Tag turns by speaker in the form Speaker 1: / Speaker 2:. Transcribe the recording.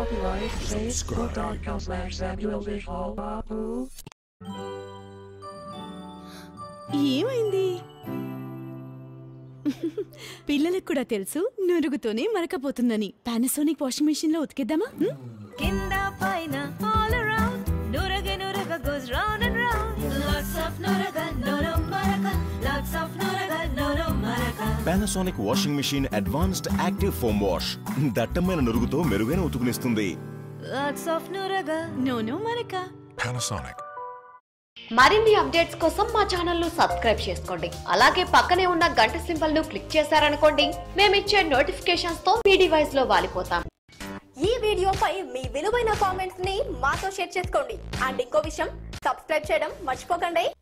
Speaker 1: Copyright Facebook.com slash Samuel Vishal Babu.
Speaker 2: ఏమైంది పిల్లలకు కూడా తెలుసు నురుగుతోనే మరకపోతుందని పానాసోనిక్ వాషింగ్ మెషిన్ లో ఉతికేద్దామా హ్మ్?
Speaker 3: కింద పైన all around నురగ నురగ goes round and round lots of నురగ నొర మరక lots of నురగ నొర మరక
Speaker 4: Panasonic washing machine advanced active foam wash దట్టమైన నురుగుతో మెరుగైన ఉతుకునిస్తుంది
Speaker 3: lots of నురగ
Speaker 2: నోనో మరక
Speaker 5: Panasonic.
Speaker 6: మరిన్ని అప్డేట్స్ కోసం మా ఛానల్ ను సబ్స్క్రైబ్ చేసుకోండి అలాగే పక్కనే ఉన్న గంట సింబల్ ను క్లిక్ చేశారనుకోండి మేమిచ్చే నోటిఫికేషన్స్ తో మీ డివైస్ లో వాలిపోతాం
Speaker 7: ఈ వీడియోపై మీ విలువైన కామెంట్స్ ని మాతో షేర్ చేసుకోండి అండ్ ఇంకో విషయం సబ్స్క్రైబ్ చేయడం మర్చిపోకండి